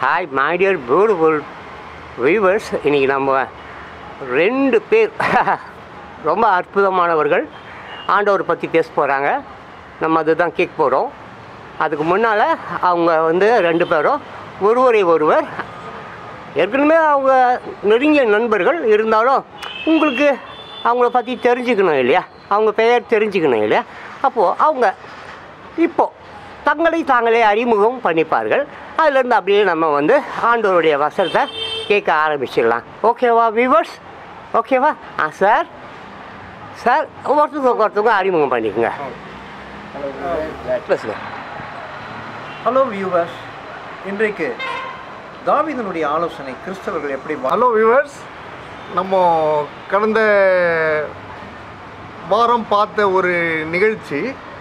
Hi my dear beautiful viewers இன்றைக்கி நம்ம ரெண்டு பேர் ரொம்ப அற்புதமானவர்கள் ஆண்டவர் பற்றி பேச போகிறாங்க நம்ம அதுதான் கேட்க போகிறோம் அதுக்கு முன்னால் அவங்க வந்து ரெண்டு பேரும் ஒருவரை ஒருவர் ஏற்கனவே அவங்க நெருங்கிய நண்பர்கள் இருந்தாலும் உங்களுக்கு அவங்கள பற்றி தெரிஞ்சுக்கணும் இல்லையா அவங்க பெயர் தெரிஞ்சுக்கணும் இல்லையா அப்போது அவங்க இப்போது தங்களை தாங்களே அறிமுகம் பண்ணிப்பார்கள் அதுலேருந்து அப்படியே நம்ம வந்து ஆண்டவருடைய வசனத்தை கேட்க ஆரம்பிச்சிடலாம் ஓகேவா வியூவர்ஸ் ஓகேவா ஆ சார் சார் ஒருத்தருக்கு ஒருத்தவங்க அறிமுகம் பண்ணிக்கோங்க பேசுங்க ஹலோ வியூவர்ஸ் இன்றைக்கு தாவீதனுடைய ஆலோசனை கிறிஸ்தவர்கள் எப்படி வா- ஹலோ வியூவர்ஸ் நம்ம கடந்த வாரம் பார்த்த ஒரு நிகழ்ச்சி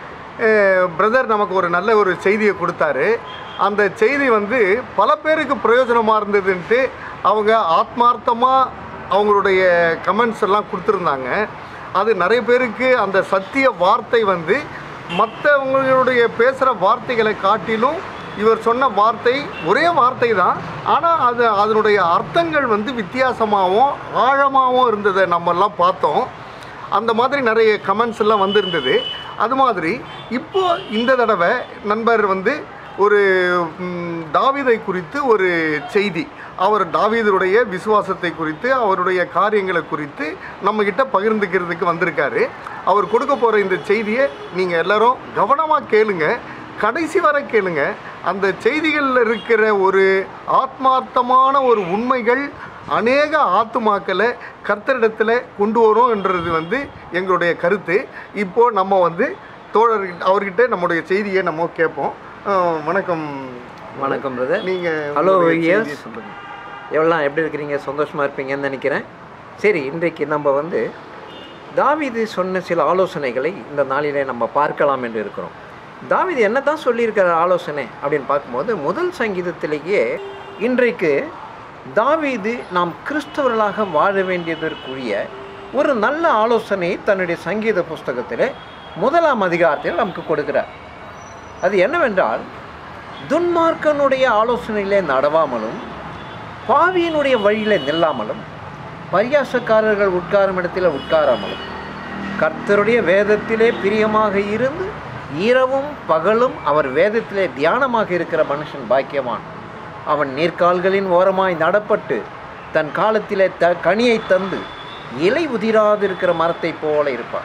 பிரதர் நமக்கு ஒரு நல்ல ஒரு செய்தியை கொடுத்தாரு அந்த செய்தி வந்து பல பேருக்கு பிரயோஜனமாக இருந்ததுன்ட்டு அவங்க ஆத்மார்த்தமாக அவங்களுடைய கமெண்ட்ஸ் எல்லாம் கொடுத்துருந்தாங்க அது நிறைய பேருக்கு அந்த சத்திய வார்த்தை வந்து மற்றவங்களுடைய பேசுகிற வார்த்தைகளை காட்டிலும் இவர் சொன்ன வார்த்தை ஒரே வார்த்தை தான் ஆனால் அது அதனுடைய அர்த்தங்கள் வந்து வித்தியாசமாகவும் ஆழமாகவும் இருந்ததை நம்மெல்லாம் பார்த்தோம் அந்த மாதிரி நிறைய கமெண்ட்ஸ் எல்லாம் வந்திருந்தது அது மாதிரி இப்போ இந்த தடவை நண்பர் வந்து ஒரு ம், தாவீதை குறித்து ஒரு செய்தி அவர் தாவீதருடைய விசுவாசத்தை குறித்து அவருடைய காரியங்களை குறித்து நம்மக்கிட்ட பகிர்ந்துக்கிறதுக்கு வந்திருக்காரு அவர் கொடுக்க போகிற இந்த செய்தியை நீங்கள் எல்லாரும் கவனமாக கேளுங்க கடைசி வரை கேளுங்க அந்த செய்திகளில் இருக்கிற ஒரு ஆத்மார்த்தமான ஒரு உண்மைகள் அநேக ஆத்துமாக்களை கர்த்தரிடத்தில் கொண்டு வரோன்றது வந்து எங்களுடைய கருத்து இப்போ நம்ம வந்து தோழர் அவர்கிட்ட நம்முடைய செய்தியை நம்ம கேட்போம் அஹ் வணக்கம் வணக்கம் பிரதர் நீங்கள் ஹலோ உங்களுடைய வியூயர்ஸ் செய்தியை சொல்லுங்க எவ்வளோ எப்படி இருக்கிறீங்க சந்தோஷமாக இருப்பீங்கன்னு நினைக்கிறேன் சரி இன்றைக்கு நம்ம வந்து தாவீது சொன்ன சில ஆலோசனைகளை இந்த நாளிலே நம்ம பார்க்கலாம் என்று இருக்கிறோம் தாவீது என்ன தான் சொல்லியிருக்கிற ஆலோசனை அப்படின்னு பார்க்கும்போது முதல் சங்கீதத்திலேயே இன்றைக்கு தாவீது நாம் கிறிஸ்தவர்களாக வாழ வேண்டியதற்குரிய ஒரு நல்ல ஆலோசனை தன்னுடைய சங்கீத புஸ்தகத்தில் முதலாம் அதிகாரத்தில் நமக்கு கொடுக்கிறார் அது என்னவென்றால் துன்மார்க்கனுடைய ஆலோசனையிலே நடவாமலும் பாவியினுடைய வழியிலே நில்லாமலும் பரியாசக்காரர்கள் உட்காரும் இடத்தில் உட்காராமலும் கர்த்தருடைய வேதத்திலே பிரியமாக இருந்து இரவும் பகலும் அவர் வேதத்திலே தியானமாக இருக்கிற மனுஷன் பாக்கியவான் அவன் நீர்க்கால்களின் ஓரமாய் நடப்பட்டு தன் காலத்திலே த கனியை தந்து இலை உதிராதிருக்கிற மரத்தைப் போல இருப்பான்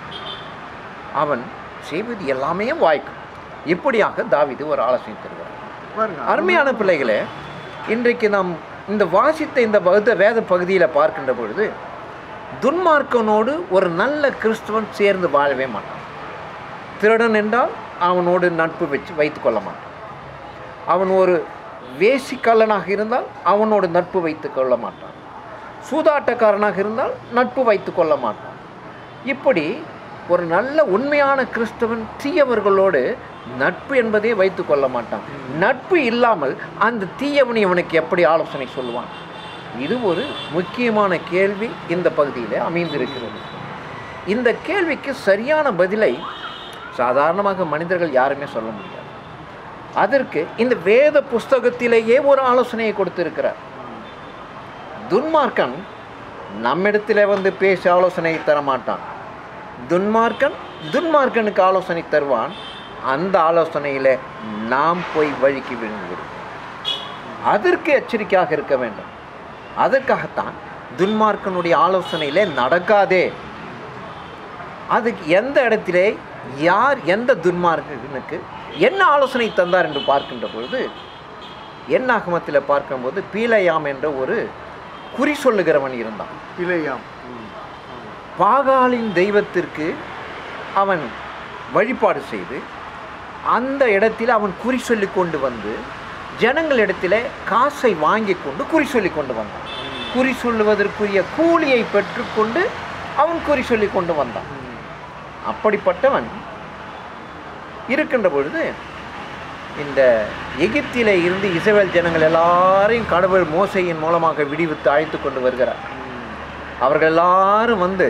அவன் செய்வது எல்லாமே வாய்க்கும் இப்படியாக தாவீது ஒரு ஆலோசனை தருகிறார் பாருங்க அருமையான பிள்ளைகளே இன்றைக்கு நாம் இந்த வாசித்த இந்த வகுத வேத பகுதியில் பார்க்கின்ற பொழுது துன்மார்க்கனோடு ஒரு நல்ல கிறிஸ்துவன் சேர்ந்து வாழவே மாட்டான் திருடன் என்றால் அவனோடு நட்பு வச்சு வைத்து கொள்ள மாட்டான் அவன் ஒரு வேசிக்கல்லனாக இருந்தால் அவனோடு நட்பு வைத்து கொள்ள மாட்டான் சூதாட்டக்காரனாக இருந்தால் நட்பு வைத்து கொள்ள மாட்டான் இப்படி ஒரு நல்ல உண்மையான கிறிஸ்தவன் தீயவர்களோடு நட்பு என்பதே வைத்து கொள்ள மாட்டான் நட்பு இல்லாமல் அந்த தீயவன் இவனுக்கு எப்படி ஆலோசனை சொல்லுவான் இது ஒரு முக்கியமான கேள்வி இந்த பகுதியில் அமைந்திருக்கிறது இந்த கேள்விக்கு சரியான பதிலை சாதாரணமாக மனிதர்கள் யாருமே சொல்ல முடியாது அதற்கு இந்த வேத புஸ்தகத்திலேயே ஒரு ஆலோசனையை கொடுத்திருக்கிறார் துன்மார்க்கன் நம்மிடத்தில் வந்து பேசி ஆலோசனை தர மாட்டான் துன்மார்க்கன் துன்மார்க்கனுக்கு ஆலோசனை தருவான் அந்த ஆலோசனையில் நாம் போய் வழிக்கு விழுங்குகிறோம் அதற்கு எச்சரிக்கையாக இருக்க வேண்டும் அதற்காகத்தான் துன்மார்க்கனுடைய ஆலோசனையிலே நடக்காதே அதுக்கு எந்த இடத்திலே யார் எந்த துன்மார்க்கனுக்கு என்ன ஆலோசனை தந்தார் என்று பார்க்கின்ற பொழுது என்னாகமத்தில் பார்க்கும்போது பீலையாம் என்ற ஒரு குறி சொல்லுகிறவன் இருந்தான் பிழையாம் பாகாலின் தெய்வத்திற்கு அவன் வழிபாடு செய்து அந்த இடத்தில் அவன் குறி சொல்லி கொண்டு வந்து ஜனங்களிடத்தில் காசை வாங்கி கொண்டு குறி சொல்லி கொண்டு வந்தான் குறி சொல்லுவதற்குரிய கூலியை பெற்றுக்கொண்டு அவன் குறி சொல்லி கொண்டு வந்தான் அப்படிப்பட்டவன் இருக்கின்ற பொழுது இந்த எகிப்திலே இருந்து இஸ்ரவேல் ஜனங்கள் எல்லாரையும் கடவுள் மோசையின் மூலமாக விடுவித்து அழைத்து கொண்டு வருகிறார் அவர்கள் எல்லாரும் வந்து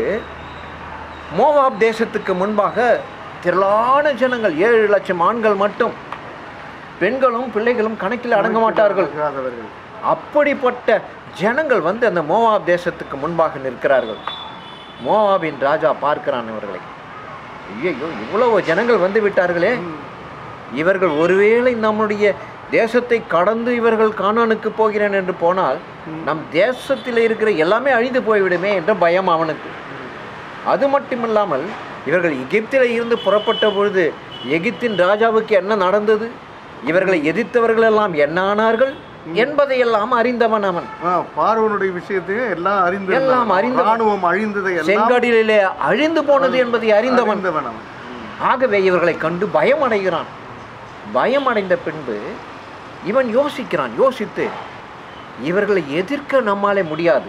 மோவாப் தேசத்துக்கு முன்பாக திரளான ஜனங்கள் ஏழு லட்சம் ஆண்கள் மட்டும் பெண்களும் பிள்ளைகளும் கணக்கில் அடங்க மாட்டார்கள் அடங்காதவர்கள். அப்படிப்பட்ட ஜனங்கள் வந்து அந்த மோவாப் தேசத்துக்கு முன்பாக நிற்கிறார்கள் மோவாபின் ராஜா பார்க்கிறான் இவர்களை ஐயோ இவ்வளவு ஜனங்கள் வந்து விட்டார்களே இவர்கள் ஒருவேளை நம்முடைய தேசத்தை கடந்து இவர்கள் கானானுக்கு போகிறேன் என்று போனால் நம் தேசத்தில் இருக்கிற எல்லாமே அழிந்து போய்விடுமே என்ற பயம் அவனுக்கு அது மட்டுமில்லாமல் இவர்கள் எகிப்தில் இருந்து புறப்பட்ட பொழுது எகிப்தின் ராஜாவுக்கு என்ன நடந்தது இவர்களை எதிர்த்தவர்கள் எல்லாம் என்ன ஆனார்கள் என்பதையெல்லாம் அறிந்தவன் அவன் ஆ, பார்வோனுடைய விஷயத்தையும் எல்லாம் அறிந்து எல்லாம் அறிந்தவன். ராணுவம் அழிந்ததை எல்லாம் செங்கடலிலே அழிந்து போனது என்பதை அறிந்தவன் அறிந்தவன் அவன் ஆகவே இவர்களை கண்டு பயம் அடைகிறான் பயம் அடைந்த பின்பு இவன் யோசிக்கிறான் யோசித்து இவர்களை எதிர்க்க நம்மாலே முடியாது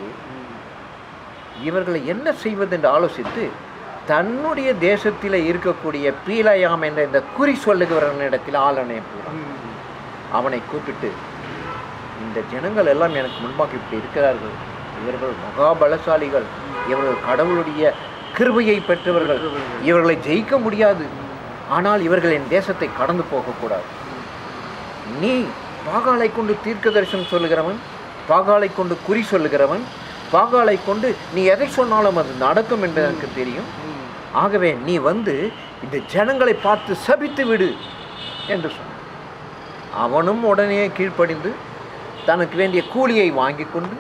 இவர்களை என்ன செய்வது என்று ஆலோசித்து தன்னுடைய தேசத்தில் இருக்கக்கூடிய பீலயாம் என்ற இந்த குறி சொல்லுகிறவனிடத்தில் ஆளனை அவனை கூப்பிட்டு இந்த ஜனங்கள் எல்லாம் எனக்கு முன்பாக இப்படி இருக்கிறார்கள் இவர்கள் மகாபலசாலிகள் இவர்கள் கடவுளுடைய கிருபையை பெற்றவர்கள் இவர்களை ஜெயிக்க முடியாது ஆனால் இவர்கள் என் தேசத்தை கடந்து போகக்கூடாது நீ பாகாலை கொண்டு தீர்க்க தரிசனம் சொல்லுகிறவன் பாகாலை கொண்டு குறி சொல்லுகிறவன் பாகாலை கொண்டு நீ எதை சொன்னாலும் அது நடக்கும் என்று எனக்கு தெரியும் ஆகவே நீ வந்து இந்த ஜனங்களை பார்த்து சபித்து விடு என்று சொன்னான் அவனும் உடனே கீழ்ப்படிந்து தனக்கு வேண்டிய கூலியை வாங்கி கொண்டு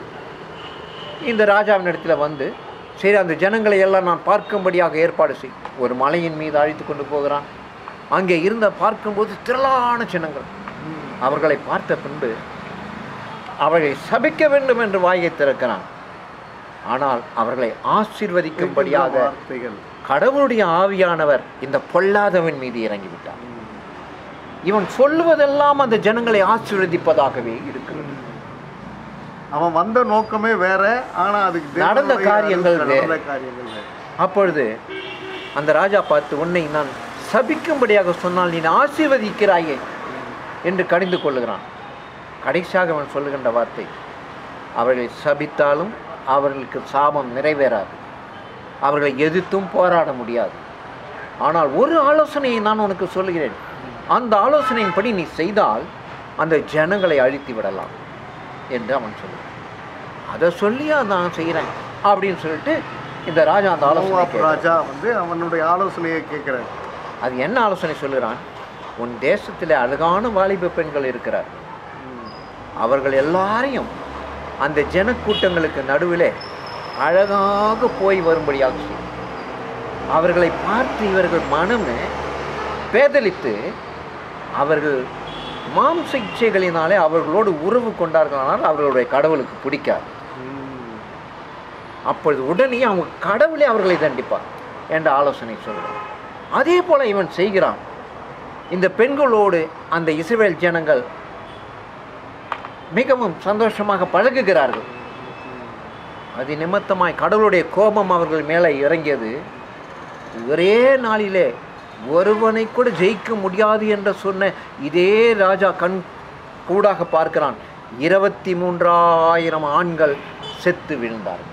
இந்த ராஜாவின் இடத்துல வந்து சரி அந்த ஜனங்களை எல்லாம் நான் பார்க்கும்படியாக ஏற்பாடு செய் ஒரு மலையின் மீது அழைத்து கொண்டு போகிறான் அங்கே இருந்த பார்க்கும்போது திரளான ஜனங்கள் அவர்களை பார்த்த பின்பு அவர்களை சபிக்க வேண்டும் என்று வாயை திறக்கிறான் ஆனால் அவர்களை ஆசீர்வதிக்கும்படியாக வார்த்தைகள் கடவுளுடைய ஆவியானவர் இந்த பொல்லாதவன் மீது இறங்கிவிட்டார் இவன் சொல்லுவதெல்லாம் அந்த ஜனங்களை ஆசீர்வதிப்பதாகவே இருக்கிறது அவன் வந்த நோக்கமே வேற ஆனா அதுக்கு தேவனுடைய நடந்த காரியங்கள் அருள் வேற. நடந்த காரியங்கள் வேற அப்பொழுது அந்த ராஜா பார்த்து உன்னை நான் சபிக்கும்படியாக சொன்னால் நீ ஆசீர்வதிக்கிறாயே என்று கடிந்து கொள்ளுகிறான் கடைசியாக அவன் சொல்லுகின்ற வார்த்தை அவர்களை சபித்தாலும் அவர்களுக்கு சாபம் நிறைவேறாது அவர்களை எதிர்த்தும் போராட முடியாது ஆனால் ஒரு ஆலோசனையை நான் உனக்கு சொல்லுகிறேன் அந்த ஆலோசனையின்படி நீ செய்தால் அந்த ஜனங்களை அழித்து விடலாம் என்று அவன் சொல்லுவான் அதை சொல்லி நான் செய்கிறேன் அப்படின்னு சொல்லிட்டு இந்த ராஜா அந்த ஆலோசனை மோவாப் கேட்கிறான். ராஜா வந்து அவனுடைய ஆலோசனையை கேட்கிறார் அது என்ன ஆலோசனை சொல்லுகிறான் உன் தேசத்தில் அழகான வாலிப பெண்கள் இருக்கிறார் அவர்கள் எல்லாரையும் அந்த ஜனக்கூட்டங்களுக்கு நடுவிலே அழகாக போய் வரும்படியாக செய். அவர்களை பார்த்து இவர்கள் மனம் பேதலித்து அவர்கள் மாம்ச இச்சைகளினாலே அவர்களோடு உறவு கொண்டார்களானால் அவர்களுடைய கடவுளுக்கு பிடிக்காது அப்பொழுது உடனே அவங்க கடவுளே அவர்களை தண்டிப்பார் என்ற ஆலோசனை சொல்கிறார் அதே போல இவன் செய்கிறான் இந்த பெண்களோடு அந்த இஸ்ரவேல் ஜனங்கள் மிகவும் சந்தோஷமாக பழகுகிறார்கள் அது நிமித்தமாய் கடவுளுடைய கோபம் அவர்கள் மேலே இறங்கியது ஒரே நாளிலே ஒருவனை கூட ஜெயிக்க முடியாது என்று சொன்ன இதே ராஜா கண் கூடாக பார்க்கிறான் இருபத்தி மூன்றாயிரம் ஆண்கள் செத்து விழுந்தார்கள்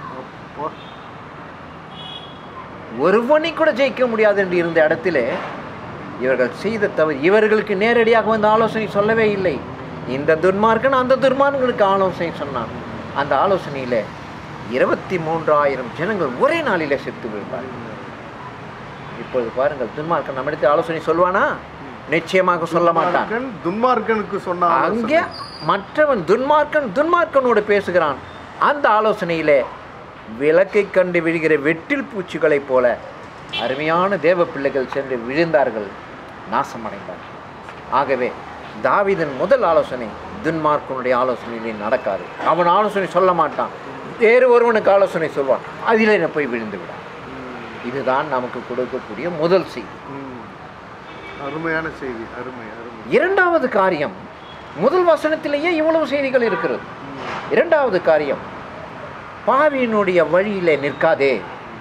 ஒருவனை கூட ஜெயிக்க முடியாது என்று இருந்த இடத்திலே இவர்கள் செய்த தவறு இவர்களுக்கு நேரடியாக வந்து ஆலோசனை சொல்லவே இல்லை இந்த துன்மார்க்கன் அந்த துன்மார்க்கனுக்கு ஆலோசனை சொன்னான் அந்த ஆலோசனையில இருபத்தி மூன்றாயிரம் ஜனங்கள் ஒரே நாளிலே செத்து விழுந்தார்கள் இப்பொழுது பாருங்கள் துன்மார்க்கன் நம்மிடத்தில் ஆலோசனை சொல்வானா நிச்சயமாக சொல்ல மாட்டான் துன்மார்க்கன் துன்மார்க்கனுக்கு சொன்ன அங்கே மற்றவன் துன்மார்க்கன் துன்மார்க்கனோடு பேசுகிறான் அந்த ஆலோசனையிலே விளக்கை கண்டு விழுகிற வெட்டில் பூச்சிகளைப் போல அருமையான தேவ பிள்ளைகள் சென்று விழுந்தார்கள் நாசமடைந்தார்கள் ஆகவே தாவீதின் முதல் ஆலோசனை துன்மார்க்கனுடைய ஆலோசனையிலே நடக்காது அவன் ஆலோசனை சொல்ல மாட்டான் வேறு ஒருவனுக்கு ஆலோசனை சொல்வான் அதிலே போய் விழுந்து விடான் இதுதான் நமக்கு கொடுக்கக்கூடிய முதல் செய்தி ம். அருமையான செய்தி அருமை அருமை இரண்டாவது காரியம் முதல் வசனத்திலேயே இவ்வளவு செய்திகள் இருக்கிறது இரண்டாவது காரியம் பாவியினுடைய வழியிலே நிற்காதே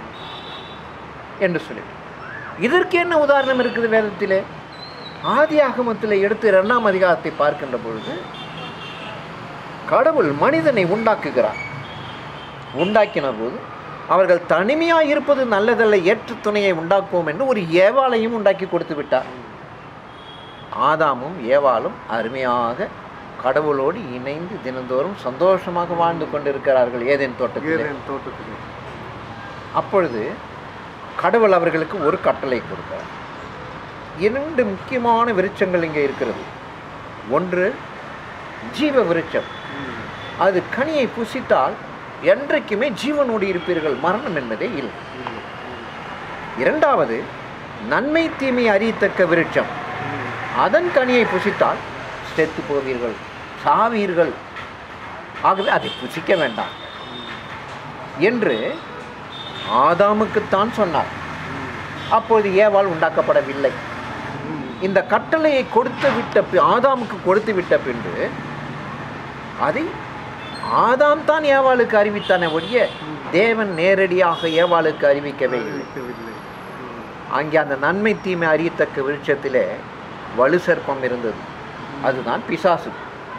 என்று சொல்லி இதற்கு என்ன உதாரணம் இருக்குது வேதத்திலே ஆதி ஆகமத்தில் எடுத்து இரண்டாம் அதிகாரத்தை பார்க்கின்ற பொழுது கடவுள் மனிதனை உண்டாக்குகிறார் உண்டாக்கின போது அவர்கள் தனிமையாக இருப்பது நல்லதல்ல ஏற்ற துணையை உண்டாக்குவோம் என்று ஒரு ஏவாளையும் உண்டாக்கி கொடுத்து விட்டார் ஆதாமும் ஏவாளும் அருமையாக கடவுளோடு இணைந்து தினந்தோறும் சந்தோஷமாக வாழ்ந்து கொண்டிருக்கிறார்கள் ஏதேன் தோட்டத்தில் ஏதேன் தோட்டத்திலே அப்பொழுது கடவுள் அவர்களுக்கு ஒரு கட்டளை கொடுத்தார் இரண்டு முக்கியமான விருட்சங்கள் இங்கே இருக்கிறது ஒன்று ஜீவ விருட்சம் அது கனியை புசித்தால் என்றைக்குமே ஜீவனோடு இருப்பீர்கள் மரணம் என்பதே இல்லை இரண்டாவது நன்மை தீமை அறியத்தக்க விருட்சம் அதன் கனியை புசித்தால் செத்து போவீர்கள் சாவீர்கள் ஆகவே அதை புசிக்க வேண்டாம் என்று ஆதாமுக்குத்தான் சொன்னார் அப்போது ஏவாள் உண்டாக்கப்படவில்லை இந்த கட்டளையை கொடுத்து விட்ட பி- ஆதாமுக்கு கொடுத்து விட்ட பின்பு அதை ஆதாம் தான் ஏவாளுக்கு அறிவித்தானே ஒழிய தேவன் நேரடியாக ஏவாளுக்கு அறிவிக்கவே இல்லை இருக்கவில்லை அங்கே அந்த நன்மை தீமை அறியத்தக்க விருட்சத்திலே வலு சர்ப்பம் இருந்தது அதுதான் பிசாசு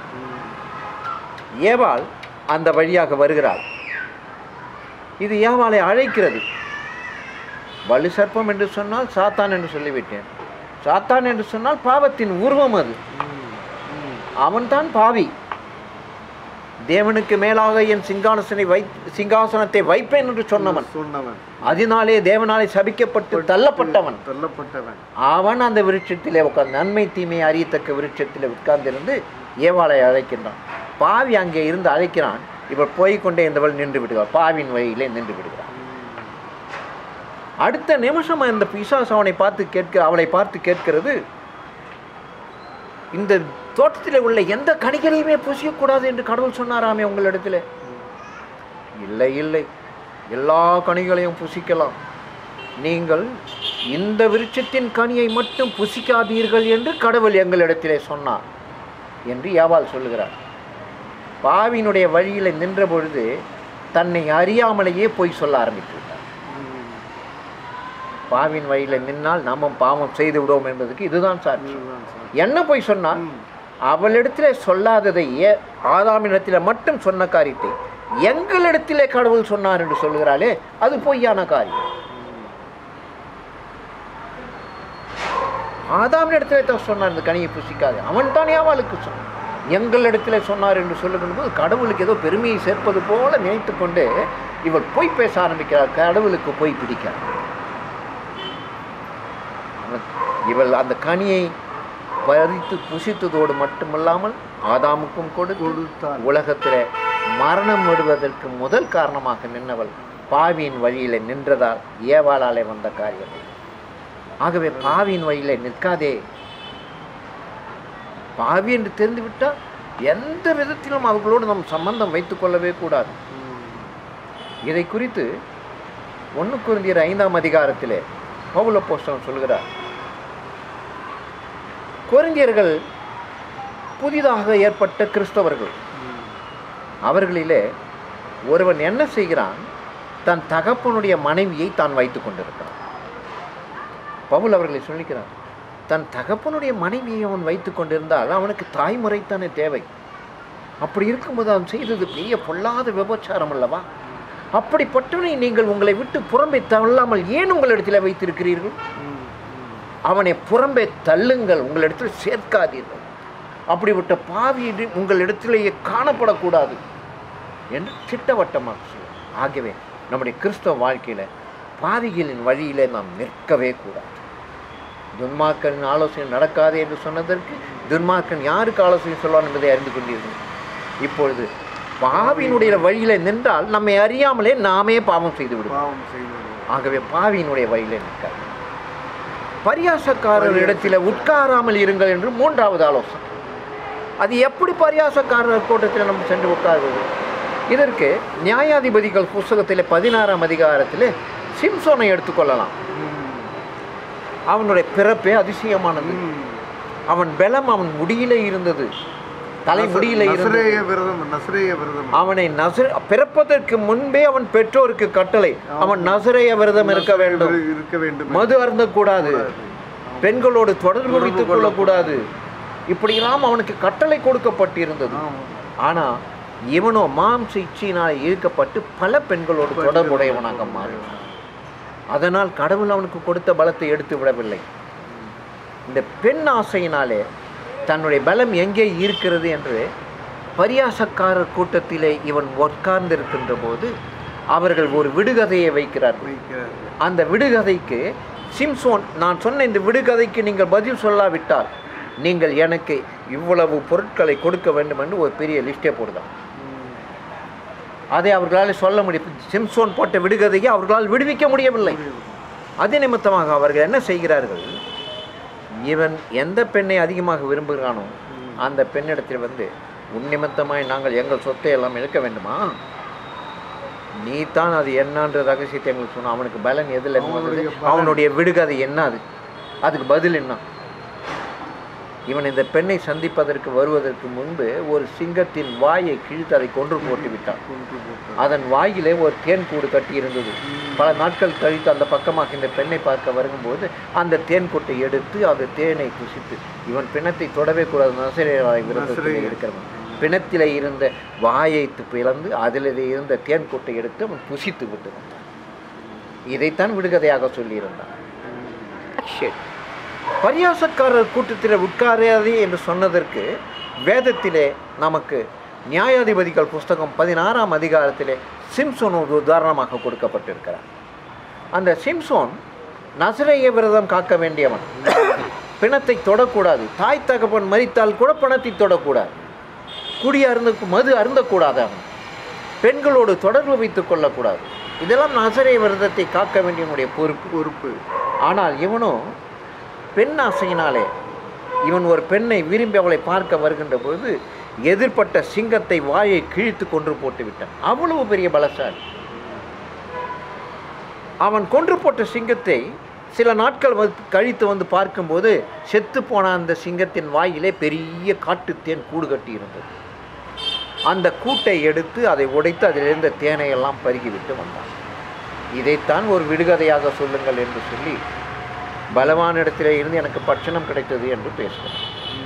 ஏவாள் அந்த வழியாக வருகிறாள் இது ஏவாளை அழைக்கிறது வலு சர்ப்பம் என்று சொன்னால் சாத்தான் என்று சொல்லிவிட்டேன் சாத்தான் என்று சொன்னால் பாவத்தின் உருவம் அது அவன்தான் பாவி தேவனுக்கு மேலாக என் சிங்காசனை வை சிங்காசனத்தை வைப்பேன் என்று சொன்னவன் சொன்னவன் அதனாலே தேவனாலே சபிக்கப்பட்டு தள்ளப்பட்டவன் தள்ளப்பட்டவன் அவன் அந்த விருட்சத்திலே உட்கார்ந்து நன்மை தீமை அறியத்தக்க விருட்சத்திலே உட்கார்ந்திருந்து ஏவாளை அழைக்கின்றான் பாவி அங்கே இருந்து அழைக்கிறான் இவள் போய்க்கொண்டே இந்தவள் நின்று விடுகிறாள் பாவின் வழியிலே நின்று விடுகிறாள் அடுத்த நிமிஷம் அந்த பிசாசு அவனை பார்த்து கேட்க அவளை பார்த்து கேட்கிறது இந்த தோட்டத்தில் உள்ள எந்த கனிகளையுமே புசியக்கூடாது என்று கடவுள் சொன்னாராமே உங்களிடத்தில் இல்லை இல்லை எல்லா கனிகளையும் புசிக்கலாம் நீங்கள் இந்த விருட்சத்தின் கனியை மட்டும் புசிக்காதீர்கள் என்று கடவுள் எங்களிடத்திலே சொன்னார் என்று யாவால் சொல்லுகிறார் பாவினுடைய வழியில் நின்ற பொழுது தன்னை அறியாமலேயே போய் சொல்ல ஆரம்பித்து விட்டார் பாவின் வழியில் நின்னால் நாமும் பாவம் செய்து விடுவோம் என்பதற்கு இதுதான் சாட்சி இதுதான் சார். என்ன போய் சொன்னான் அவளிடத்திலே சொல்லாததை ஏ ஆதாமிடத்திலே மட்டும் சொன்ன காரியத்தை எங்களிடத்திலே கடவுள் சொன்னார் என்று சொல்லுகிறாளே அது பொய்யான காரியம் ஆதாமினிடத்திலே தான் சொன்னார் இந்த கனியை புசிக்காது அவன் தான் அவளுக்கு சொன்னான் எங்களிடத்திலே சொன்னார் என்று சொல்லுகிற போது கடவுளுக்கு ஏதோ பெருமையை சேர்ப்பது போல நினைத்து கொண்டு இவள் பொய் பேச ஆரம்பிக்கிறார் கடவுளுக்கு பொய் பிடிக்கிறார் அவன் இவள் அந்த கனியை பறித்து புசித்ததோடு மட்டுமல்லாமல் ஆதாமுக்கும் கொடுத்து கொடுத்தாள். உலகத்தில் மரணம் விடுவதற்கு முதல் காரணமாக நின்றவள் பாவியின் வழியில் நின்றதால் ஏவாளாலே வந்த காரியம் ஆகவே பாவியின் வழியிலே நிற்காதே பாவி என்று தெரிந்துவிட்டால் எந்த விதத்திலும் அவர்களோடு நம் சம்பந்தம் வைத்துக் கொள்ளவே கூடாது இதை குறித்து ஒன்று குருந்தியர் ஐந்தாம் அதிகாரத்திலே பவுல போஸ்டன் சொல்கிறார் கொரிந்தியர்கள் புதிதாக ஏற்பட்ட கிறிஸ்தவர்கள் அவர்களிலே ஒருவன் என்ன செய்கிறான் தன் தகப்பனுடைய மனைவியை தான் வைத்துக் கொண்டிருக்கிறான் பவுல் அவர்களை சொல்லிக்கிறார் தன் தகப்பனுடைய மனைவியை அவன் வைத்துக் கொண்டிருந்தால் அவனுக்கு தாய்முறைத்தானே தேவை அப்படி இருக்கும்போது அவன் செய்தது பெரிய பொல்லாத விபச்சாரம் அல்லவா அப்படிப்பட்டவனை நீங்கள் உங்களை விட்டு புறம்பே தள்ளாமல் ஏன் உங்களிடத்தில் வைத்திருக்கிறீர்கள் அவனை புறம்பே தள்ளுங்கள் உங்களிடத்தில் சேர்க்காதீர்கள் அப்படிப்பட்ட பாவி உங்களிடத்திலேயே காணப்படக்கூடாது என்று திட்டவட்டமாக சொல்லும் ஆகவே நம்முடைய கிறிஸ்தவ வாழ்க்கையில் பாவிகளின் வழியிலே நாம் நிற்கவே கூடாது துன்மார்க்கனின் ஆலோசனை நடக்காது என்று சொன்னதற்கு துன்மார்க்கன் யாருக்கு ஆலோசனை சொல்வான் என்பதை அறிந்து கொண்டீர்கள் இப்பொழுது பாவியினுடைய வழியில நின்றால் நம்மை அறியாமலே நாமே பாவம் செய்து விடுவோம் பாவம் செய்வது ஆகவே பாவியினுடைய வழியிலே நிற்காது பரியாசக்காரர் இடத்துல உட்காராமல் இருங்கள் என்று மூன்றாவது ஆலோசனை அது எப்படி பரியாசக்காரர் கூட்டத்தில் நம்ம சென்று உட்காருவது இதற்கு நியாயாதிபதிகள் புஸ்தகத்தில் பதினாறாம் அதிகாரத்தில் சிம்சோனை எடுத்துக்கொள்ளலாம் அவனுடைய பிறப்பே அதிசயமானது அவன் பலம் அவன் முடியிலே இருந்தது தலை முடியிலே இருந்தது நசரேய விரதம் நசரேய விரதம் அவனை நசர பிறப்பதற்கு முன்பே அவன் பெற்றோருக்கு கட்டளை அவன் நசரேய விரதம் இருக்க வேண்டும் இருக்க வேண்டும் மது அருந்தக்கூடாது பெண்களோடு தொடர்பு வைத்துக் கொள்ளக்கூடாது இப்படியெல்லாம் அவனுக்கு கட்டளை கொடுக்கப்பட்டிருந்தது ஆமாம். ஆனா இவனோ மாம்ச இச்சையினால் இழுக்கப்பட்டு பல பெண்களோடு தொடர்புடையவனாக மாறினான் அதனால் கடவுள் அவனுக்கு கொடுத்த பலத்தை எடுத்து விடவில்லை இந்த பெண் ஆசையினாலே தன்னுடைய பலம் எங்கே இருக்கிறது என்று பரியாசக்காரர் கூட்டத்திலே இவன் உட்கார்ந்திருக்கின்ற போது அவர்கள் ஒரு விடுகதையை வைக்கிறார்கள் வைக்கிறார்கள் அந்த விடுகதைக்கு சிம்சோன் நான் சொன்ன இந்த விடுகதைக்கு நீங்கள் பதில் சொல்லாவிட்டால் நீங்கள் எனக்கு இவ்வளவு பொருட்களை கொடுக்க வேண்டும் என்று ஒரு பெரிய லிஸ்டே போடுதான் அதை அவர்களால் சொல்ல முடியும் சிம்சோன் போட்ட விடுகதையை அவர்களால் விடுவிக்க முடியவில்லை அது நிமித்தமாக அவர்கள் என்ன செய்கிறார்கள் இவன் எந்த பெண்ணை அதிகமாக விரும்புகிறானோ அந்த பெண்ணிடத்தில் வந்து உன் நிமித்தமாய் நாங்கள் எங்கள் சொத்தை எல்லாம் இழக்க வேண்டுமா நீ தான் அது என்னன்ற ரகசியத்தை எங்களுக்கு சொன்ன அவனுக்கு பலன் எதில் இருந்து வந்தது? அவனுடைய பலன். அவனுடைய விடுகதை என்ன அது அதுக்கு பதில் என்ன இவன் இந்த பெண்ணை சந்திப்பதற்கு வருவதற்கு முன்பு ஒரு சிங்கத்தின் வாயை கிழித்து அதை கொன்று போட்டு விட்டான் கொன்று போட்டார். அதன் வாயிலே ஒரு தேன் கூடு கட்டி இருந்தது பல நாட்கள் கழித்து அந்த பக்கமாக இந்த பெண்ணை பார்க்க வரும்போது அந்த தேன் கூட்டை எடுத்து அது தேனை புசித்து இவன் பிணத்தை தொடவே கூடாது நசரேயராய் விரதத்தில் நசரேயர். இருக்கிறவன் பிணத்திலே இருந்த வாயை து- பிளந்து அதிலே இருந்த தேன் கூட்டை எடுத்து அவன் புசித்து விட்டு வந்தான் இதைத்தான் விடுகதையாக சொல்லியிருந்தான் சரி பரியாசக்காரர் கூட்டத்தில் உட்காராதே என்று சொன்னதற்கு வேதத்திலே நமக்கு நியாயாதிபதிகள் புஸ்தகம் பதினாறாம் அதிகாரத்திலே சிம்சோன் ஒரு உதாரணமாக கொடுக்கப்பட்டிருக்கிறார் அந்த சிம்சோன் நசரேய விரதம் காக்க வேண்டியவன் பிணத்தை தொடக்கூடாது தாய் தகப்பன் மரித்தால் கூட பணத்தை தொடக்கூடாது குடி அருந்த மது அருந்தக்கூடாது அவன் பெண்களோடு தொடர்பு வைத்துக் கொள்ளக்கூடாது இதெல்லாம் நசரேய விரதத்தை காக்க வேண்டியவனுடைய பொறுப்பு பொறுப்பு ஆனால் இவனோ பெண் ஆசையினாலே இவன் ஒரு பெண்ணை விரும்பி அவளை பார்க்க வருகின்ற பொழுது எதிர்ப்பட்ட சிங்கத்தை வாயை கிழித்து கொன்று போட்டு விட்டான் அவ்வளவு பெரிய பலசாலி அவன் கொன்று போட்ட சிங்கத்தை சில நாட்கள் வந்து கழித்து வந்து பார்க்கும்போது செத்து போன அந்த சிங்கத்தின் வாயிலே பெரிய காட்டுத்தேன் கூடு கட்டி இருந்தது அந்த கூட்டை எடுத்து அதை உடைத்து அதிலிருந்த தேனை எல்லாம் பருகிவிட்டு வந்தான் இதைத்தான் ஒரு விடுகதையாக சொல்லுங்கள் என்று சொல்லி பலவான இடத்திலே இருந்து எனக்கு பட்சணம் கிடைத்தது என்று பேசுகிறார்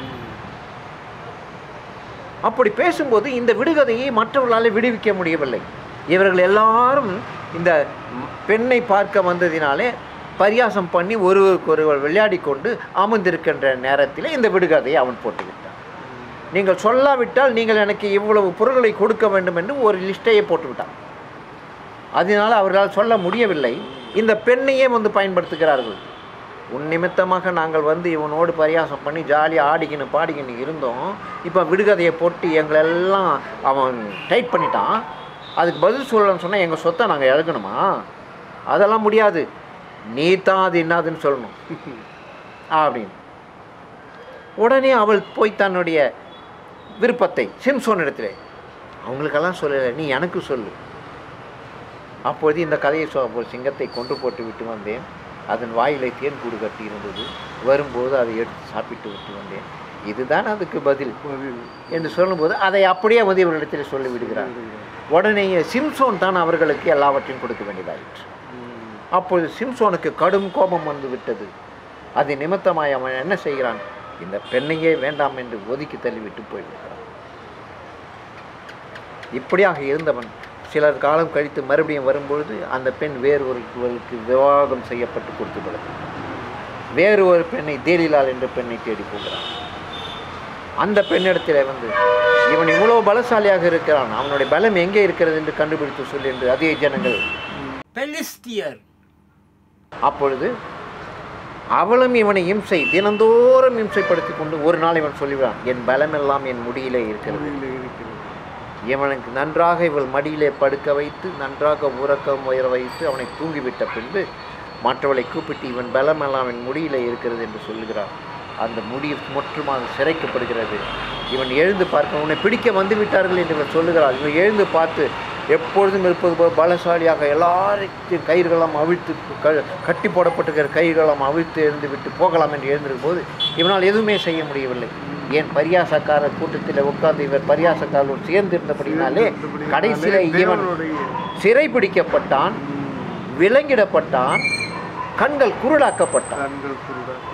அப்படி பேசும்போது இந்த விடுகதையை மற்றவர்களால் விடுவிக்க முடியவில்லை இவர்கள் எல்லாரும் இந்த பெண்ணை பார்க்க வந்ததினாலே பரியாசம் பண்ணி ஒருவருக்கு ஒருவர் விளையாடி கொண்டு அமர்ந்திருக்கின்ற நேரத்தில் இந்த விடுகதையை அவன் போட்டு விட்டான் நீங்கள் சொல்லாவிட்டால் நீங்கள் எனக்கு இவ்வளவு பொருட்களை கொடுக்க வேண்டும் என்று ஒரு லிஸ்ட்டையே போட்டு விட்டான் அதனால் அவர்களால் சொல்ல முடியவில்லை இந்த பெண்ணையே வந்து பயன்படுத்துகிறார்கள் உன் நிமித்தமாக நாங்கள் வந்து இவனோடு பரியாசம் பண்ணி ஜாலியாக ஆடிக்கின்னு பாடிக்கின்னு இருந்தோம் இப்போ விடுகதையை போட்டு எங்களெல்லாம் அவன் டைட் பண்ணிட்டான் அதுக்கு பதில் சொல்லணும்னு சொன்னால் எங்கள் சொத்தை நாங்கள் இழக்கணுமா அதெல்லாம் முடியாது நீ தான் அது என்னதுன்னு சொல்லணும் அப்படின்னு உடனே அவள் போய் தன்னுடைய விருப்பத்தை சிம்சோன் இடத்துல அவங்களுக்கெல்லாம் சொல்லலை நீ எனக்கு சொல்லு அப்பொழுது இந்த கதையை சொ ஒரு சிங்கத்தை கொண்டு போட்டு விட்டு வந்தேன் அதன் வாயிலை தேன் கூடு கட்டி இருந்தது வரும்போது அதை எடுத்து சாப்பிட்டு விட்டு வந்தேன் இதுதான் அதுக்கு பதில் பதில் என்று சொல்லும்போது அதை அப்படியே வந்து இவர்களிடத்தில் சொல்லி விடுகிறார் உடனே சிம்சோன் தான் அவர்களுக்கு எல்லாவற்றையும் கொடுக்க வேண்டியதாயிற்று அப்பொழுது சிம்சோனுக்கு கடும் கோபம் வந்து விட்டது அது நிமித்தமாய் அவன் என்ன செய்கிறான் இந்த பெண்ணையே வேண்டாம் என்று ஒதுக்கி தள்ளிவிட்டு போய்விட்டான் இப்படியாக இருந்தவன் சிலர் காலம் கழித்து மறுபடியும் வரும்பொழுது அந்த பெண் வேறு ஒருவருக்கு விவாகம் செய்யப்பட்டு கொடுத்து விடுகிறான் வேறு ஒரு பெண்ணை தேலிலால் என்ற பெண்ணை தேடி போகிறான் அந்த பெண்ணிடத்தில் வந்து இவன் இவ்வளோ பலசாலியாக இருக்கிறான் அவனுடைய பலம் எங்கே இருக்கிறது என்று கண்டுபிடித்து சொல்லு என்று அதே ஜனங்கள் பெலிஸ்தியர் அப்பொழுது அவளும் இவனை இம்சை தினந்தோறும் இம்சைப்படுத்தி கொண்டு ஒரு நாள் இவன் சொல்லுவான் என் பலமெல்லாம் என் முடியிலே இருக்கிறது மொழியிலே இருக்கிறது இவனுக்கு நன்றாக இவள் மடியிலே படுக்க வைத்து நன்றாக உறக்கம் உயர வைத்து அவனை தூங்கிவிட்ட பின்பு மற்றவளை கூப்பிட்டு இவன் பலமெல்லாம் என் முடியிலே இருக்கிறது என்று சொல்லுகிறான் அந்த முடி முற்றுமாக சிறைக்கப்படுகிறது இவன் எழுந்து பார்க்க உன்னை பிடிக்க வந்து விட்டார்கள் என்று இவன் சொல்லுகிறான் இவன் எழுந்து பார்த்து எப்பொழுதும் இருப்பது போல் பலசாலியாக எல்லாரையும் கயிறுகளெல்லாம் அவிழ்த்து க கட்டி போடப்பட்டிருக்கிற கயிறுகளெல்லாம் அவிழ்த்து எழுந்து விட்டு போகலாம் என்று எழுந்திருக்கும் போது இவனால் எதுவுமே செய்ய முடியவில்லை ஏன் பரியாசக்கார கூட்டத்தில் உட்கார்ந்து இவர் பரியாசக்காரர் சேர்ந்து இருந்தபடினாலே கடைசியில் இவன் தேவனுடைய சிறைபிடிக்கப்பட்டான் விலங்கிடப்பட்டான் கண்கள் குருடாக்கப்பட்டான் கண்கள் குருடாக்கப்பட்டது.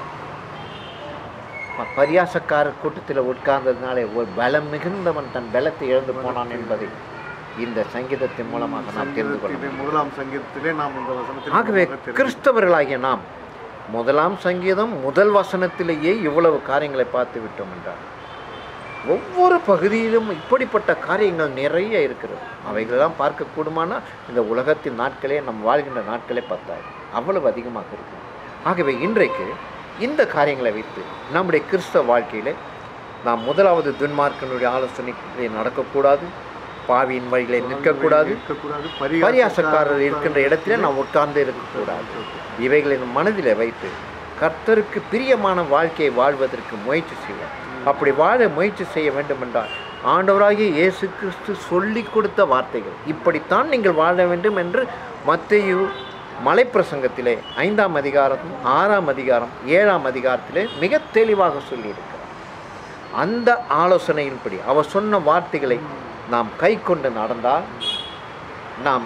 பரியாசக்கார கூட்டத்தில் உட்கார்ந்ததுனாலே ஒரு பலம் மிகுந்தவன் தன் பலத்தை இழந்து போனான் என்பதை இந்த சங்கீதத்தின் மூலமாக நாம் தெரிந்து கொள்ளலாம் சங்கீதத்திலே முதலாம் சங்கீதத்திலே நாம் இந்த வசனத்தில் ஆகவே மூலமாக தெரிந்து கிறிஸ்தவர்களாகிய நாம் முதலாம் சங்கீதம் முதல் வசனத்திலேயே இவ்வளவு காரியங்களை பார்த்து விட்டோம் என்றார் ஒவ்வொரு பகுதியிலும் இப்படிப்பட்ட காரியங்கள் நிறைய இருக்கிறது அவைகளெல்லாம் பார்க்கக்கூடுமானா இந்த உலகத்தின் நாட்களே நம் வாழ்கின்ற நாட்களே பத்தாது அவ்வளவு அதிகமாக இருக்கு ஆகவே இன்றைக்கு இந்த காரியங்களை வைத்து நம்முடைய கிறிஸ்தவ வாழ்க்கையிலே நாம் முதலாவது துன்மார்க்கனுடைய ஆலோசனை நடக்கக்கூடாது பாவியின் வழிகளை நிற்கக்கூடாது இருக்கக்கூடாது பரியாசக்காரர் இருக்கின்ற இடத்திலே நாம் உட்கார்ந்து இருக்கக்கூடாது இவைகளை நம் மனதில் வைத்து கர்த்தருக்கு பிரியமான வாழ்க்கையை வாழ்வதற்கு முயற்சி செய்வோம் அப்படி வாழ முயற்சி செய்ய வேண்டும் என்றால் ஆண்டவராகிய இயேசு கிறிஸ்து சொல்லிக் கொடுத்த வார்த்தைகள் இப்படித்தான் நீங்கள் வாழ வேண்டும் என்று மத்தேயு மலைப்பிரசங்கத்திலே ஐந்தாம் அதிகாரம் ஆறாம் அதிகாரம் ஏழாம் அதிகாரத்திலே மிக தெளிவாக சொல்லியிருக்கிறார் அந்த ஆலோசனையின்படி அவர் சொன்ன வார்த்தைகளை நாம் கை கொண்டு நடந்தால் நாம்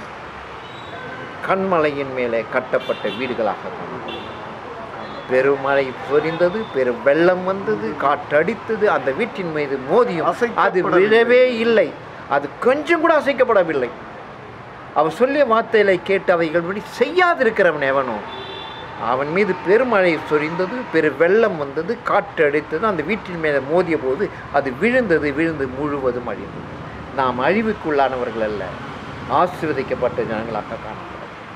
கண்மலையின் மேலே கட்டப்பட்ட வீடுகளாக காணப்படும் பெருமழை பொரிந்தது பெரும் வெள்ளம் வந்தது காற்றடித்தது அந்த வீட்டின் மீது மோதியும் அது அசைக்கப்படவில்லை. விழவே இல்லை அது கொஞ்சம் கூட அசைக்கப்படவில்லை அவர் சொல்லிய வார்த்தைகளை கேட்டு அவைகள் செய்யாதிருக்கிறவன் எவனோ அவன் மீது பெருமழை சொரிந்தது பெரு வெள்ளம் வந்தது காற்று அடித்தது அந்த வீட்டின் மேலே மோதிய போது அது விழுந்தது விழுந்து முழுவதும் அழிந்தது நாம் அழிவுக்குள்ளானவர்கள் அல்ல ஆசீர்வதிக்கப்பட்ட ஜனங்களாக காணப்படும்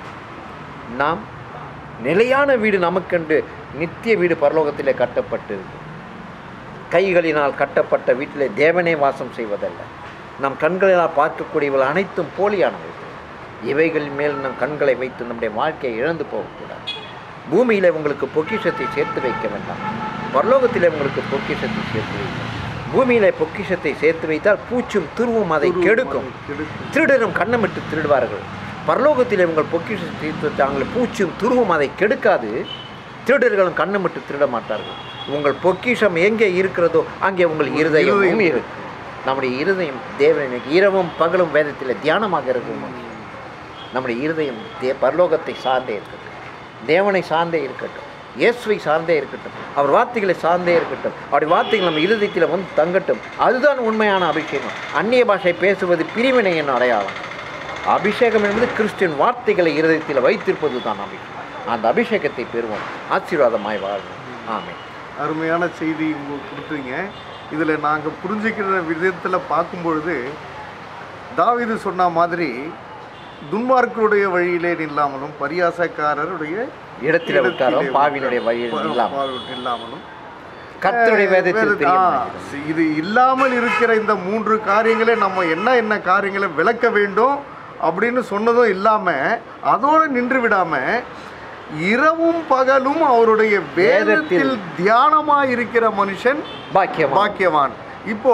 நாம் நிலையான வீடு நமக்கென்று நித்திய வீடு பரலோகத்திலே கட்டப்பட்டிருக்கு கைகளினால் கட்டப்பட்ட வீட்டிலே தேவனே வாசம் செய்வதல்ல நம் கண்களினால் பார்க்கக்கூடியவர்கள் அனைத்தும் போலியானவை இவைகள் மேல் நம் கண்களை வைத்து நம்முடைய வாழ்க்கையை இழந்து போகக்கூடாது பூமியிலே உங்களுக்கு பொக்கிஷத்தை சேர்த்து வைக்க வேண்டாம் பரலோகத்திலே உங்களுக்கு பொக்கிஷத்தை சேர்த்து வைக்க பூமியிலே பொக்கிஷத்தை சேர்த்து வைத்தால் பூச்சும் துருவும் அதை கெடுக்கும் திருடரும் கண்ணமிட்டு திருடுவார்கள் பரலோகத்திலே உங்கள் பொக்கிஷத்தை சேர்த்து வைத்தாங்கள் பூச்சும் துருவும் அதை கெடுக்காது திருடர்களும் கண்ணமிட்டு திருட மாட்டார்கள் உங்கள் பொக்கிஷம் எங்கே இருக்கிறதோ அங்கே உங்கள் இருதயமும் இருக்கு நம்முடைய இருதயம் தேவனுக்கு இரவும் பகலும் வேதத்தில் தியானமாக இருக்கும் நம்முடைய இருதயம் தே பரலோகத்தை சார்ந்தே இருக்கட்டும் தேவனை சார்ந்தே இருக்கட்டும் இயேசுவை சார்ந்தே இருக்கட்டும் அவர் வார்த்தைகளை சார்ந்தே இருக்கட்டும் அவருடைய வார்த்தைகள் நம்ம இருதயத்தில் வந்து தங்கட்டும் அதுதான் உண்மையான அபிஷேகம் அந்நிய பாஷை பேசுவது பிரிவினையின் அடையாளம் அபிஷேகம் என்பது கிறிஸ்டியன் வார்த்தைகளை இருதயத்தில் வைத்திருப்பது தான் அபிஷேகம் அந்த அபிஷேகத்தை பெறுவோம் ஆசீர்வாதமாய் வாழ்வோம் ஆமென் அருமையான செய்தி உங்களுக்கு கொடுத்தீங்க இதில் நாங்கள் புரிஞ்சுக்கிற விதத்தில் பார்க்கும் பொழுது தாவீது சொன்ன மாதிரி துன்மார்க்கருடைய வழியிலே நில்லாமலும் பரியாசக்காரருடைய இடத்தில் உட்காரோம் இடத்திலே பாவினுடைய வழியில் பா- இல்லாமல் பாவி- இல்லாமலும் கர்த்தருடைய வேதத்தில் வேதத்தில், தெரியும் ஆ, இது இல்லாமல் இருக்கிற இந்த மூன்று காரியங்களை நம்ம என்ன என்ன காரியங்களை விளக்க வேண்டும் அப்படின்னு சொன்னதும் இல்லாமல் அதோடு நின்று விடாம இரவும் பகலும் அவருடைய வேதத்தில் தியானமாக இருக்கிற மனுஷன் பாக்கியம் பாக்கியவான் இப்போ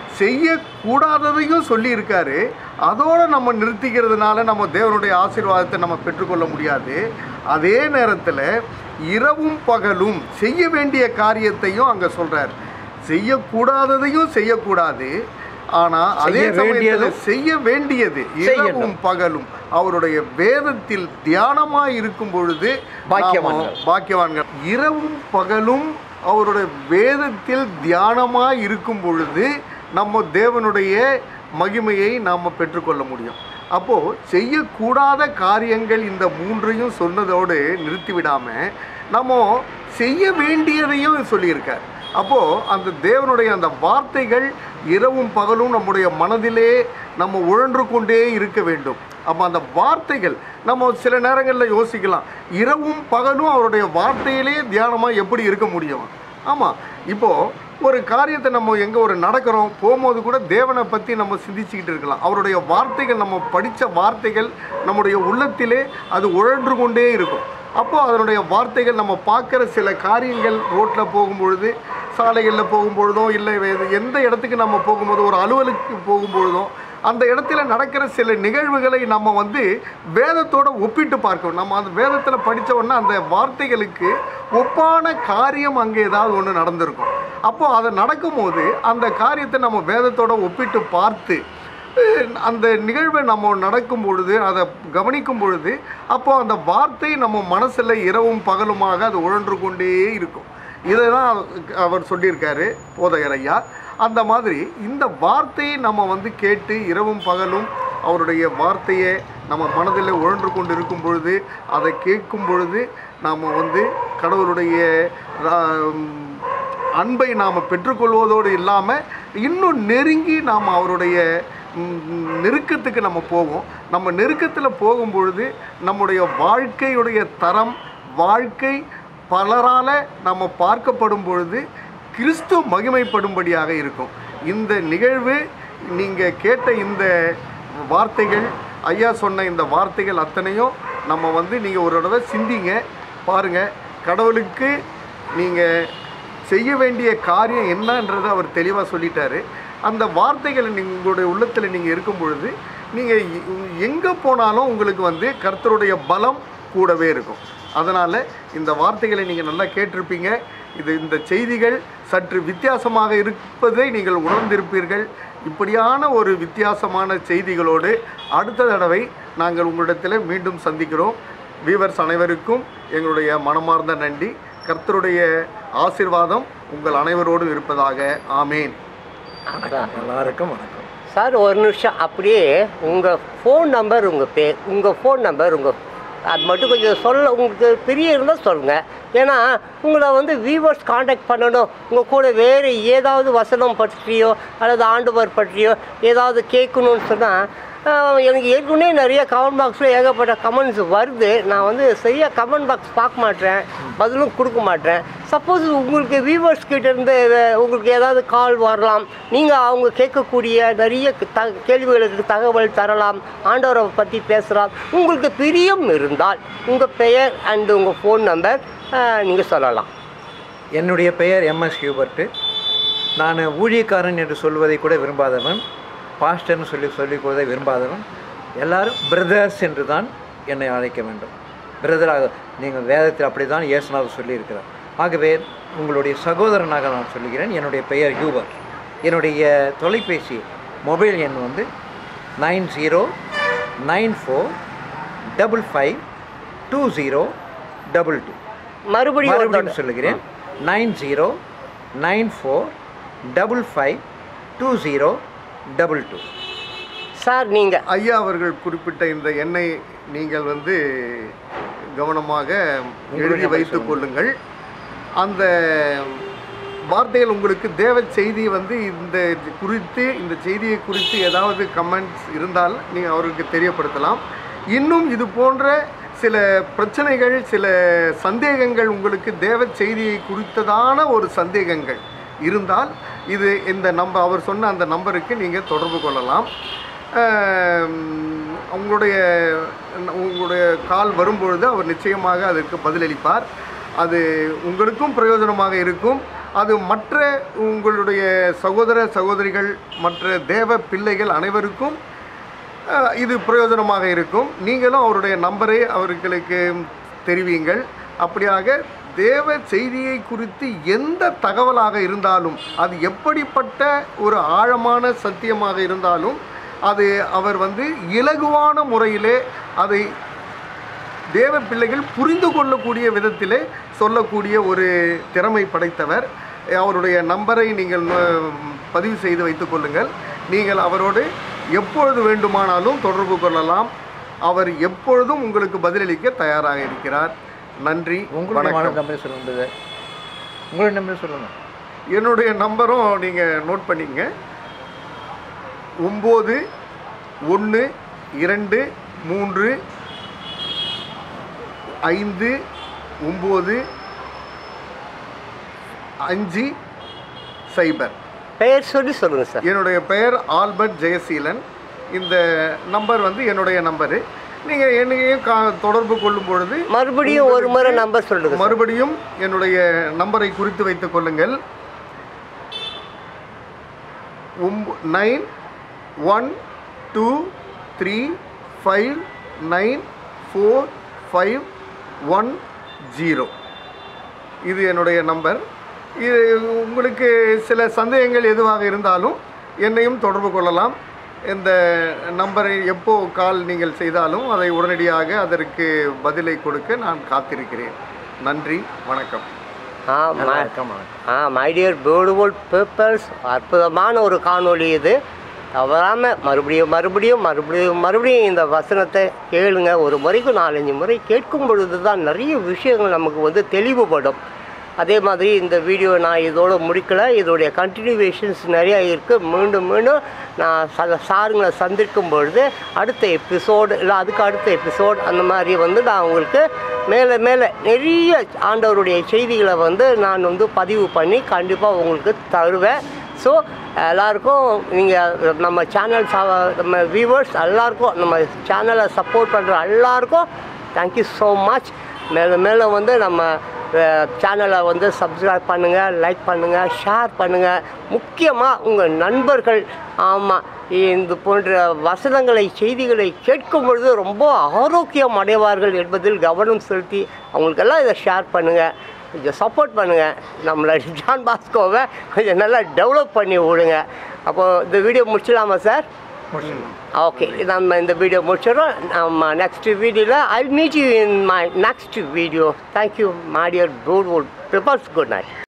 செய்யக்கூடாததையும் சொல்லி இருக்காரு அதோட நம்ம நிறுத்திக்கிறதுனால நம்ம தேவனுடைய ஆசீர்வாதத்தை நம்ம பெற்றுக்கொள்ள முடியாது அதே நேரத்தில் இரவும் பகலும் செய்ய வேண்டிய காரியத்தையும் அங்கே சொல்றார் செய்யக்கூடாததையும் செய்யக்கூடாது ஆனா அதே செய்ய சமயத்தில் வேண்டியதும் செய்ய வேண்டியது செய்யணும். இரவும் பகலும் அவருடைய வேதத்தில் தியானமாய் இருக்கும் பொழுது பாக்கியவான்கள். நாம பாக்கியவான்கள் இரவும் பகலும் அவருடைய வேதத்தில் தியானமாய் இருக்கும் பொழுது நம்ம தேவனுடைய மகிமையை நாம் பெற்றுக்கொள்ள முடியும் அப்போ செய்யக்கூடாத காரியங்கள் இந்த மூன்றையும் சொன்னதோடு நிறுத்திவிடாம நம்ம செய்ய வேண்டியதையும் சொல்லியிருக்கார் அப்போ அந்த தேவனுடைய அந்த வார்த்தைகள் இரவும் பகலும் நம்முடைய மனதிலே நம்ம உழன்று கொண்டே இருக்க வேண்டும் அப்போ அந்த வார்த்தைகள் நம்ம சில நேரங்களில் யோசிக்கலாம் இரவும் பகலும் அவருடைய வார்த்தையிலே தியானமாக எப்படி இருக்க முடியும் ஆமாம் இப்போது ஒரு காரியத்தை நம்ம எங்கே ஒரு நடக்கிறோம் போகும்போது கூட தேவனை பற்றி நம்ம சிந்திச்சுக்கிட்டு இருக்கலாம் அவருடைய வார்த்தைகள் நம்ம படித்த வார்த்தைகள் நம்முடைய உள்ளத்திலே அது உழன்று கொண்டே இருக்கும் அப்போ அதனுடைய வார்த்தைகள் நம்ம பார்க்குற சில காரியங்கள் ரோட்டில் போகும்பொழுது சாலைகளில் போகும்பொழுதோ இல்லை வே- எந்த இடத்துக்கு நம்ம போகும்போது ஒரு அலுவலுக்கு போகும்பொழுதோ அந்த இடத்துல நடக்கிற சில நிகழ்வுகளை நம்ம வந்து வேதத்தோட ஒப்பிட்டு பார்க்கணும் நம்ம அந்த வேதத்தில் படிச்ச உடனே அந்த வார்த்தைகளுக்கு ஒப்பான காரியம் அங்கே ஏதாவது ஒன்று நடந்திருக்கும் அப்போ அது நடக்கும்போது அந்த காரியத்தை நம்ம வேதத்தோட ஒப்பிட்டு பார்த்து அஹ், அந்த நிகழ்வை நம்ம நடக்கும் பொழுது அதை கவனிக்கும் பொழுது அப்போ அந்த வார்த்தை நம்ம மனசில் இரவும் பகலுமாக அது உழன்று கொண்டே இருக்கும் இதை தான் அவர் சொல்லியிருக்காரு போதகர் ஐயா அந்த மாதிரி இந்த வார்த்தையை நம்ம வந்து கேட்டு இரவும் பகலும் அவருடைய வார்த்தையை நம்ம மனதில் உழன்று கொண்டு இருக்கும் பொழுது அதை கேட்கும் பொழுது நாம் வந்து கடவுளுடைய ரா- அன்பை நாம் பெற்றுக்கொள்வதோடு இல்லாமல் இன்னும் நெருங்கி நாம் அவருடைய ம், நெருக்கத்துக்கு நம்ம போவோம் நம்ம நெருக்கத்தில் போகும் பொழுது நம்முடைய வாழ்க்கையுடைய தரம் வாழ்க்கை பலரால் நம்ம பார்க்கப்படும் பொழுது கிறிஸ்து மகிமைப்படும்படியாக இருக்கும் இந்த நிகழ்வு நீங்கள் கேட்ட இந்த வார்த்தைகள் ஐயா சொன்ன இந்த வார்த்தைகள் அத்தனையும் நம்ம வந்து நீங்கள் ஒரு தடவை சிந்திங்க பாருங்கள் கடவுளுக்கு நீங்கள் செய்ய வேண்டிய காரியம் என்னன்றதை அவர் தெளிவாக சொல்லிட்டாரு அந்த வார்த்தைகளை நீங்கள் உங்களுடைய உள்ளத்தில் நீங்கள் இருக்கும் பொழுது நீங்கள் எங்கே போனாலும் உங்களுக்கு வந்து கர்த்தருடைய பலம் கூடவே இருக்கும் அதனால் இந்த வார்த்தைகளை நீங்கள் நல்லா கேட்டிருப்பீங்க இது இந்த செய்திகள் சற்று வித்தியாசமாக இருப்பதை நீங்கள் உணர்ந்திருப்பீர்கள் இப்படியான ஒரு வித்தியாசமான செய்திகளோடு அடுத்த தடவை நாங்கள் உங்களிடத்தில் மீண்டும் சந்திக்கிறோம் வீவர்ஸ் அனைவருக்கும் எங்களுடைய மனமார்ந்த நன்றி கர்த்தருடைய ஆசீர்வாதம் உங்கள் அனைவரோடும் இருப்பதாக ஆமேன் எல்லாருக்கும் வணக்கம் சார் ஒரு நிமிஷம் அப்படியே உங்கள் ஃபோன் நம்பர் உங்கள் பேர் உங்கள் ஃபோன் நம்பர் உங்கள் அது மட்டும் கொஞ்சம் சொல்ல உங்களுக்கு பெரிய இருந்தால் சொல்லுங்கள் ஏன்னா உங்களை வந்து வியூவர்ஸ் காண்டாக்ட் பண்ணணும் உங்கள் கூட வேறு ஏதாவது வசனம் பற்றியோ அல்லது ஆண்டவர் பற்றியோ ஏதாவது கேட்கணும்னு சொன்னால் எனக்கு ஏற்கனவே நிறைய கமெண்ட் பாக்ஸில் ஏகப்பட்ட கமெண்ட்ஸ் வருது நான் வந்து சரியாக கமெண்ட் பாக்ஸ் பார்க்க மாட்டேன் பதிலும் கொடுக்க மாட்டேன் சப்போஸ் உங்களுக்கு வியூவர்ஸ் கிட்ட இருந்து வே- உங்களுக்கு ஏதாவது கால் வரலாம் நீங்கள் அவங்க கேட்கக்கூடிய நிறைய த கேள்விகளுக்கு தகவல் தரலாம் ஆண்டவரை பற்றி பேசலாம் உங்களுக்கு பிரியம் இருந்தால் உங்கள் பெயர் அண்ட் உங்கள் ஃபோன் நம்பர் நீங்கள் சொல்லலாம் என்னுடைய பெயர் எம்எஸ் ஹியூபர்ட்டு நான் ஊழியக்காரன் என்று சொல்வதை கூட விரும்பாதவன் பாஸ்டர்னு சொல்லி சொல்லிக் கொள்வதை விரும்பாதவன் எல்லாரும் பிரதர்ஸ் என்று தான் என்னை அழைக்க வேண்டும் பிரதராக நீங்கள் வேதத்தில் அப்படி தான் இயேசுநாதர் சொல்லியிருக்கிறார் ஆகவே உங்களுடைய சகோதரனாக நான் சொல்லுகிறேன் என்னுடைய பெயர் ஹியூபர் என்னுடைய தொலைபேசி மொபைல் எண் வந்து nine zero nine four double five two zero double two மறுபடியும் ஒரு மறுபடியும் தடவை. சொல்லுகிறேன் nine zero nine four double five two zero double two sir நீங்கள் ஐயா அவர்கள் குறிப்பிட்ட இந்த எண்ணை நீங்கள் வந்து கவனமாக எழுதி வைத்துக் கொள்ளுங்கள் அந்த வார்த்தைகள் உங்களுக்கு தேவ செய்தி வந்து இந்த குறித்து இந்த செய்தியை குறித்து ஏதாவது கமெண்ட்ஸ் இருந்தால் நீங்கள் அவருக்கு தெரியப்படுத்தலாம் இன்னும் இது போன்ற சில பிரச்சனைகள் சில சந்தேகங்கள் உங்களுக்கு தேவ செய்தியை குறித்ததான ஒரு சந்தேகங்கள் இருந்தால் இது இந்த நம்ப அவர் சொன்ன அந்த நம்பருக்கு நீங்கள் தொடர்பு கொள்ளலாம் ஆம், உங்களுடைய உங்களுடைய கால் வரும்பொழுது அவர் நிச்சயமாக அதற்கு பதிலளிப்பார் அது உங்களுக்கும் பிரயோஜனமாக இருக்கும் அது மற்ற உங்களுடைய சகோதர சகோதரிகள் மற்ற தேவ பிள்ளைகள் அனைவருக்கும் அஹ், இது பிரயோஜனமாக இருக்கும் நீங்களும் அவருடைய நம்பரை அவர்களுக்கு தெரிவியுங்கள் அப்படியாக தேவ செய்தியை குறித்து எந்த தகவலாக இருந்தாலும் அது எப்படிப்பட்ட ஒரு ஆழமான சத்தியமாக இருந்தாலும் அது அவர் வந்து இலகுவான முறையிலே அதை தேவ பிள்ளைகள் புரிந்து கொள்ளக்கூடிய விதத்திலே சொல்லக்கூடிய ஒரு திறமை படைத்தவர் அவருடைய நம்பரை நீங்கள் அஹ், பதிவு செய்து வைத்துக் கொள்ளுங்கள் நீங்கள் அவரோடு எப்பொழுது வேண்டுமானாலும் தொடர்பு கொள்ளலாம் அவர் எப்பொழுதும் உங்களுக்கு பதிலளிக்க தயாராக இருக்கிறார் நன்றி உங்களுடைய வணக்கம் நம்பர் சொல்லுங்க உங்களுடைய நம்பர் சொல்லுங்கள் என்னுடைய நம்பரும் நீங்கள் நோட் பண்ணிக்கங்க ஒம்பது ஒன்று இரண்டு மூன்று ஐந்து ஒம்பது அஞ்சு சைபர் பெயர் சொல்லி சொல்லுங்கள் சார் என்னுடைய பெயர் ஆல்பர்ட் ஜெயசீலன் இந்த நம்பர் வந்து என்னுடைய நம்பரு நீங்கள் என்னையும் கா தொடர்பு கொள்ளும் பொழுது மறுபடியும் ஒரு முறை நம்பர் சொல்லுங்கள் சார். மறுபடியும் என்னுடைய நம்பரை குறித்து வைத்துக் கொள்ளுங்கள் nine one two three five nine four five one zero இது என்னுடைய நம்பர் இது உங்களுக்கு சில சந்தேகங்கள் எதுவாக இருந்தாலும் என்னையும் தொடர்பு கொள்ளலாம் இந்த நம்பரை எப்போ கால் நீங்கள் செய்தாலும் அதை உடனடியாக அதற்கு பதிலை கொடுக்க நான் காத்திருக்கிறேன் நன்றி வணக்கம் ஆ ம- வணக்கம் வணக்கம் ah my dear beautiful peoples அற்புதமான ஒரு காணொளி இது தவறாமல் மறுபடியும் மறுபடியும் மறுபடியும் மறுபடியும் இந்த வசனத்தை கேளுங்க ஒரு முறைக்கு நாலஞ்சு முறை கேட்கும் பொழுது தான் நிறைய விஷயங்கள் நமக்கு வந்து தெளிவுபடும் அதே மாதிரி இந்த வீடியோ நான் இதோட முடிக்கல இதோடைய கண்டினியூவேஷன்ஸ் நிறையா இருக்குது மீண்டும் மீண்டும் நான் ச சாருங்களை சந்திக்கும் பொழுது அடுத்த எபிசோடு இல்லை அதுக்கு அடுத்த எபிசோட் அந்த மாதிரி வந்து நான் உங்களுக்கு மேலே மேலே நிறைய ஆண்டவருடைய செய்திகளை வந்து நான் வந்து பதிவு பண்ணி கண்டிப்பாக உங்களுக்கு தருவேன் ஸோ எல்லாருக்கும் நீங்கள் நம்ம சேனல் நம்ம வியூவர்ஸ் எல்லாருக்கும் நம்ம சேனலை சப்போர்ட் பண்ணுற எல்லாருக்கும் தேங்க்யூ ஸோ மச் மேலே மேலே வந்து நம்ம சேனலை வந்து சப்ஸ்கிரைப் பண்ணுங்கள் லைக் பண்ணுங்கள் ஷேர் பண்ணுங்கள் முக்கியமாக உங்கள் நண்பர்கள் ஆமாம் இந்த போன்ற வசனங்களை செய்திகளை கேட்கும் பொழுது ரொம்ப ஆரோக்கியம் அடைவார்கள் என்பதில் கவனம் செலுத்தி அவங்களுக்கெல்லாம் இதை ஷேர் பண்ணுங்கள் கொஞ்சம் சப்போர்ட் பண்ணுங்கள் நம்மளை ஜான் பாஸ்கோவை கொஞ்சம் நல்லா டெவலப் பண்ணி விடுங்க அப்போது இந்த வீடியோ முடிச்சிடலாமா சார் ஓகே நம்ம இந்த வீடியோ முடிச்சிடறோம் நம்ம நெக்ஸ்ட் வீடியோவில் I meet you in my next video thank you my dear fruit preppers good night